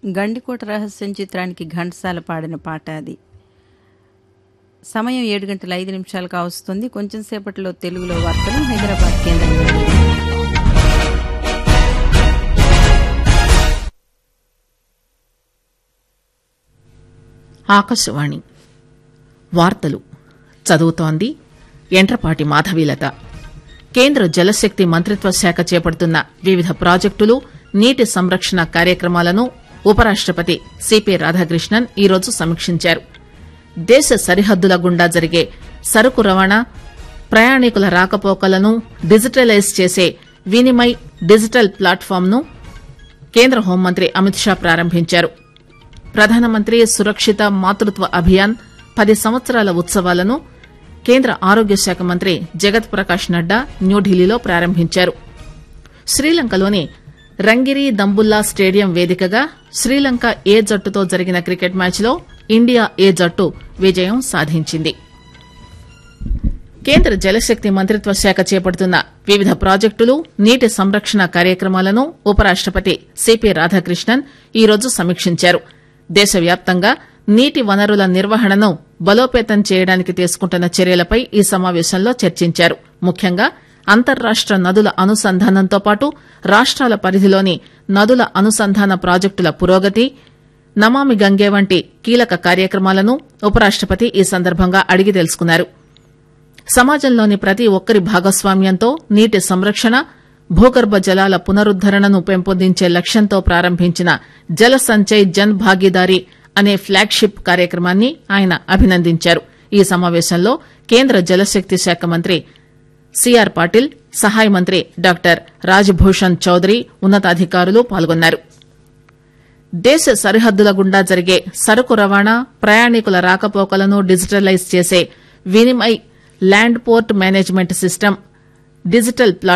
గండికోట రహస్యం చిత్రానికి ఘంటసాల పాడిన పాట అది సమయం ఏడు గంటల ఐదు నిమిషాలు కావస్తుంది కొంచెం సేపట్లో తెలుగులో వార్తలు హైదరాబాద్ కేంద్రం నుండి. ఆకాశవాణి వార్తలు చదువుతోంది ఎంట్రపాటి మాధవీలత కేంద్ర జలశక్తి మంత్రిత్వ శాఖ చేపడుతున్న వివిధ ప్రాజెక్టులు నీటి సంరక్షణ కార్యక్రమాలను ఉపరాష్టపతి సిపి రాధాకృష్ణన్ ఈరోజు సమీక్షించారు దేశ సరిహద్దుల గుండా జరిగే సరుకు రవాణా ప్రయాణికుల రాకపోకలను డిజిటలైజ్ చేసే వినిమయ్ డిజిటల్ ప్లాట్ఫామ్ను కేంద్ర హోంమంత్రి అమిత్ షా ప్రారంభించారు ప్రధానమంత్రి సురక్షిత మాతృత్వ అభియాన్ పది సంవత్సరాల ఉత్సవాలను కేంద్ర ఆరోగ్య శాఖ మంత్రి జగత్ ప్రకాష్ నడ్డా న్యూఢిల్లీలో ప్రారంభించారు శ్రీలంకలోని రంగిరి దంబుల్లా స్టేడియం వేదికగా శ్రీలంక ఏ జట్టుతో జరిగిన క్రికెట్ మ్యాచ్లో ఇండియా ఏ జట్టు విజయం సాధించింది కేంద్ర జలశక్తి మంత్రిత్వ శాఖ చేపడుతున్న వివిధ ప్రాజెక్టులు నీటి సంరక్షణ కార్యక్రమాలను ఉపరాష్టపతి సిపి రాధాకృష్ణన్ ఈరోజు సమీక్షించారు దేశవ్యాప్తంగా నీటి వనరుల నిర్వహణను బలోపేతం చేయడానికి తీసుకుంటున్న చర్యలపై ఈ సమావేశంలో చర్చించారు ముఖ్యంగా అంతర్రాష్ట నదుల అనుసంధానంతో పాటు రాష్ట్రాల పరిధిలోని నదుల అనుసంధాన ప్రాజెక్టుల పురోగతి నమామి గంగే వంటి కీలక కార్యక్రమాలను ఉపరాష్టపతి ఈ సందర్భంగా అడిగి తెలుసుకున్నారు సమాజంలోని ప్రతి ఒక్కరి భాగస్వామ్యంతో నీటి సంరక్షణ భూగర్భ జలాల పునరుద్దరణను పెంపొందించే లక్ష్యంతో ప్రారంభించిన జల సంచయ్ జన్ భాగీదారీ అనే ఫ్లాగ్షిప్ కార్యక్రమాన్ని ఆయన అభినందించారు ఈ సమావేశంలో కేంద్ర జలశక్తి శాఖ మంత్రి సిఆర్ పాటిల్ సహాయ మంత్రి డాక్టర్ రాజ్భూషణ్ చౌదరి ఉన్నతాధికారులు పాల్గొన్నారు దేశ సరిహద్దుల గుండా జరిగే సరుకు రవాణా ప్రయాణికుల రాకపోకలను డిజిటలైజ్ చేసే Vinimay land port management system digital plot